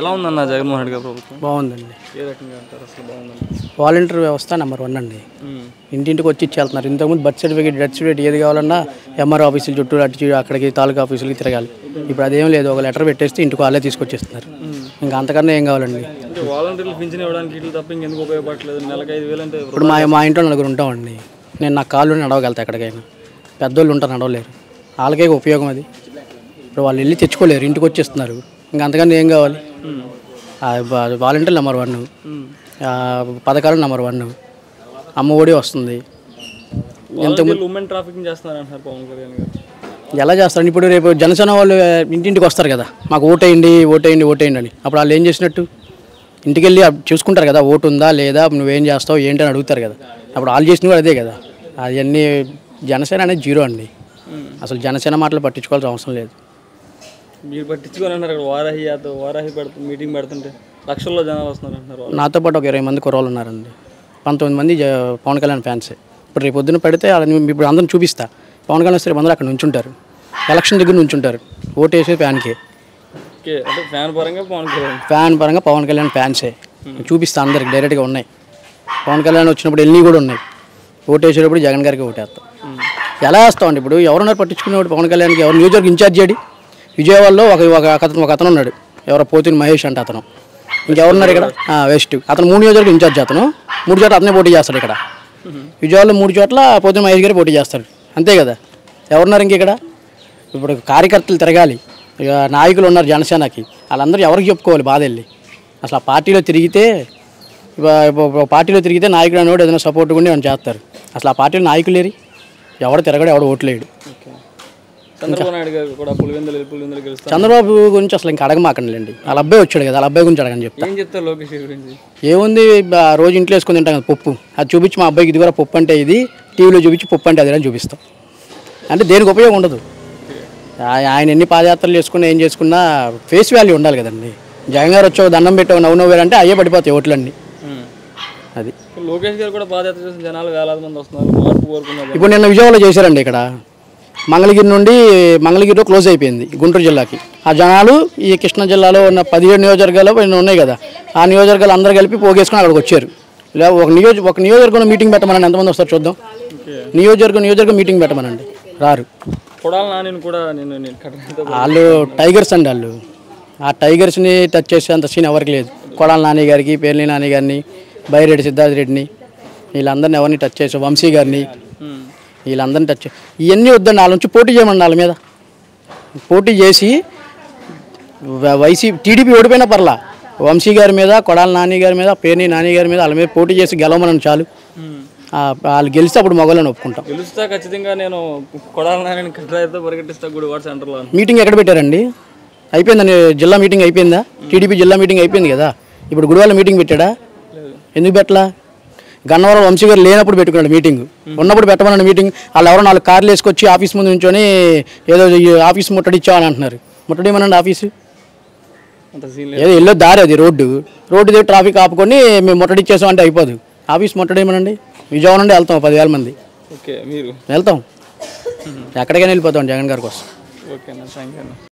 ఎలా ఉందన్న జగన్మోహన్ రెడ్డి గారి ప్రభుత్వం బాగుందండి ఏ రకంగా అంటారు అసలు బాగుందండి వాలంటీర్ వ్యవస్థ నెంబర్ వన్ అండి ఇంటింటికి వచ్చి ఇచ్చి వెళ్తున్నారు ఇంతకుముందు బర్త్ సర్టిఫికేట్ డెత్ సర్టిఫికేట్ ఏది కావాలన్నా ఎంఆర్ ఆఫీసులు చుట్టూ అటు ఇటు అక్కడికి తాలూకా ఆఫీసులకి తిరగాలి ఇప్పుడు అదేం లేదు ఒక లెటర్ పెట్టేస్తే ఇంటికి వాళ్ళే తీసుకొచ్చేస్తున్నారు ఇంకా అంతకన్నా ఏం కావాలండి అంటే వాలంటీర్లు పింఛన్ ఇవ్వడానికి ఇట్లా తప్ప ఇంకెందుకు ఉపయోగపడలేదు నెలకు ఐదు వేలు అంటే ఇప్పుడు మా మా ఇంట్లో నలుగురు ఉంటామండి నేను నా కాళ్ళు నడవగలుగుతా ఎక్కడికైనా పెద్దోళ్ళు ఉంటారు నడవలేరు వాళ్ళకే ఉపయోగం అది ఇప్పుడు వాళ్ళు వెళ్ళి తెచ్చుకోలేరు ఇంటికి వచ్చేస్తున్నారు ఇంకా అంతకన్నా ఏం కావాలి వాలంటీర్ నెంబర్ వన్ పథకాలు నెంబర్ వన్ అమ్మ ఒడి వస్తుంది వాలంటీర్లు ఉమెన్ ట్రాఫికింగ్ చేస్తున్నారు అంటున్నారు పవన్ కళ్యాణ్ గారు ఎలా చేస్తారు ఇప్పుడు రేపు జనసేన వాళ్ళు ఇంటింటికి వస్తారు కదా మాకు ఓటేయండి ఓటేయండి ఓటేయండి అని అప్పుడు వాళ్ళు ఏం చేసినట్టు ఇంటికి వెళ్ళి అప్పుడు చూసుకుంటారు కదా ఓటు ఉందా లేదా నువ్వేం చేస్తావు ఏంటి అని అడుగుతారు కదా అప్పుడు వాళ్ళు చేసిన కూడా అదే కదా అవన్నీ జనసేన అనేది జీరో అండి అసలు జనసేన మాటలు పట్టించుకోవాల్సిన అవసరం లేదు మీరు పట్టించుకొని అన్నారు అక్కడ వారాహి యాత్ర వారాహి పెడుతు మీటింగ్ పెడుతుంటే లక్షల్లో జనాలు వస్తున్నారు అంటున్నారు వాళ్ళు. నాతో పాటు ఒక ఇరవై మంది కుర్రోళ్ళు ఉన్నారండి పంతొమ్మిది మంది జ- పవన్ కళ్యాణ్ ఫ్యాన్సే ఇప్పుడు రేపు పొద్దున పెడితే వాళ్ళని ఇప్పుడు అందరం చూపిస్తా పవన్ కళ్యాణ్ రేపు అందరూ అక్కడ నుంచుంటారు ఎలక్షన్ దగ్గర నుంచుంటారు ఓటు వేసే ఫ్యాన్కి ఓకే అంటే ఫ్యాన్ పరంగా పవన్ కళ్యాణ్ ఫ్యాన్ పరంగా పవన్ కళ్యాణ్ ఫ్యాన్సే చూపిస్తా అందరికి డైరెక్ట్గా ఉన్నాయి పవన్ కళ్యాణ్ వచ్చినప్పుడు ఎన్ని కూడా ఉన్నాయి ఓటు వేసేటప్పుడు జగన్ గారికి ఓటేస్తాం ఎలా వేస్తామండి ఇప్పుడు ఎవరున్నారు పట్టించుకునేవాడు పవన్ కళ్యాణ్కి ఎవరు నియోజకవర్గ ఇన్ఛార్జ్ చేయడి విజయవాడలో ఒక ఒక అతను ఒక అతను ఉన్నాడు ఎవరో పోతిని మహేష్ అంటే అతను ఇంకెవరున్నారు ఇక్కడ వెస్ట్ అతను మూడు నియోజకవర్గ ఇన్ఛార్జ్ అతను మూడు చోట్ల అతనే పోటీ చేస్తాడు ఇక్కడ విజయవాడలో మూడు చోట్ల పోతిన మహేష్ గారు పోటీ చేస్తాడు అంతే కదా ఎవరున్నారు ఇంక ఇక్కడ ఇప్పుడు కార్యకర్తలు తిరగాలి ఇక నాయకులు ఉన్నారు జనసేనకి వాళ్ళందరూ ఎవరికి చెప్పుకోవాలి బాధ వెళ్ళి అసలు ఆ పార్టీలో తిరిగితే ఇవ- ఇవ- ఇవ పార్టీలో తిరిగితే నాయకుడు అనేవాడు ఏదైనా సపోర్ట్ ఉండి ఏమైనా చేస్తారు అసలు ఆ పార్టీలో నాయకులు లేరు ఎవడు తిరగడు ఎవడు ఓట్లేడు ఓకే చంద్రబాబు నాయుడు గారు కూడా పులివెందులు పులివెందులు గెలుస్తారు చంద్రబాబు గురించి అసలు ఇంకా అడగమాకండి వాళ్ళ అబ్బాయి వచ్చాడు కదా వాళ్ళ అబ్బాయి గురించి అడగని చెప్తా ఏం చెప్తారు లోకేష్ గారి గురించి ఏముంది ఆ రోజు ఇంట్లో వేసుకొని తింటాం కదా పప్పు అది చూపించి మా అబ్బాయికి ఇది కూడా పప్పు అంటే ఇది టీవీలో చూపించి పప్పు అంటే అది అని చూపిస్తాం అంటే దేనికి ఉపయోగం ఉండదు ఆ- ఆయన ఎన్ని పాదయాత్రలు చేసుకున్నా ఏం చేసుకున్నా ఫేస్ వాల్యూ ఉండాలి కదండి జగన్ గారు వచ్చావు దండం పెట్టావు నవ్వు నవ్వు అంటే అయ్యే పడిపోతాయి ఓట్లన్నీ అది ఇప్పుడు లోకేష్ గారు కూడా పాదయాత్ర చేసిన జనాలు వేలాది మంది వస్తున్నారు మార్పు కోరుకున్నారు ఇప్పుడు నిన్న విజయవాడలో చేశారండి ఇక్కడ మంగళగిరి నుండి మంగళగిరిలో క్లోజ్ అయిపోయింది గుంటూరు జిల్లాకి ఆ జనాలు ఈ కృష్ణా జిల్లాలో ఉన్న పదిహేడు నియోజకవర్గాలు కొన్ని ఉన్నాయి కదా ఆ నియోజకవర్గాలు అందరూ కలిపి పోగేసుకొని అక్కడికి వచ్చారు లేదా ఒక నియోజ ఒక నియోజకవర్గంలో మీటింగ్ పెట్టమనండి ఎంతమంది వస్తారు చూద్దాం నియోజకవర్గం నియోజకవర్గం మీటింగ్ పెట్టమనండి రారు కొడాల నానిని కూడా నేను నేను కట్టడంతో వాళ్ళు టైగర్స్ అండి వాళ్ళు ఆ టైగర్స్ని టచ్ చేసేంత సీన్ ఎవరికి లేదు కొడాల నాని గారికి పేర్ని నాని గారిని బైరెడ్డి సిద్ధార్థ రెడ్డిని వీళ్ళందరిని ఎవరిని టచ్ చేసాం వంశీ గారిని వీళ్ళందరిని టచ్ చే- ఇవన్నీ వద్దండి వాళ్ళ నుంచి పోటీ చేయమండి వాళ్ళ మీద పోటీ చేసి వ- వైసీ టీడీపీ ఓడిపోయినా పర్లా వంశీ గారి మీద కొడాల నాని గారి మీద పేర్ని నాని గారి మీద వాళ్ళ మీద పోటీ చేసి గెలవమని చాలు ఆ, వాళ్ళు గెలిస్తే అప్పుడు మొగలను ఒప్పుకుంటాం గెలుస్తా ఖచ్చితంగా నేను కొడాల నానిని కట్టడాయితో పరిగెట్టిస్తా గుడివాడ సెంటర్లో అని. మీటింగ్ ఎక్కడ పెట్టారండి అయిపోయిందని జిల్లా మీటింగ్ అయిపోయిందా టీడీపీ జిల్లా మీటింగ్ అయిపోయింది కదా ఇప్పుడు గుడివాళ్ళ మీటింగ్ పెట్టాడా ఎందుకు పెట్టలా గన్నవరం వంశీ గారు లేనప్పుడు పెట్టుకున్నాడు మీటింగ్ ఉన్నప్పుడు పెట్టమన్నాడు మీటింగ్ వాళ్ళు ఎవరో నాలుగు కార్లు వేసుకొచ్చి ఆఫీస్ ముందు నుంచొని ఏదో ఈ ఆఫీస్ ముట్టడిచ్చామని అంటున్నారు ముట్టడిమనండి ఆఫీసు అంత సీన్ ఏదో ఎల్లో దారి అది రోడ్డు రోడ్డు దగ్గర ట్రాఫిక్ ఆపుకొని మేము ముట్టడిచ్చేసాం అంటే అయిపోదు ఆఫీస్ ముట్టడేమనండి విజయవాడ నుండి వెళ్తాం పదివేల మంది ఓకే మీరు వెళ్తాం ఎక్కడికైనా వెళ్ళిపోతాం జగన్ గారి కోసం ఓకే అన్న థ్యాంక్ యూ అన్న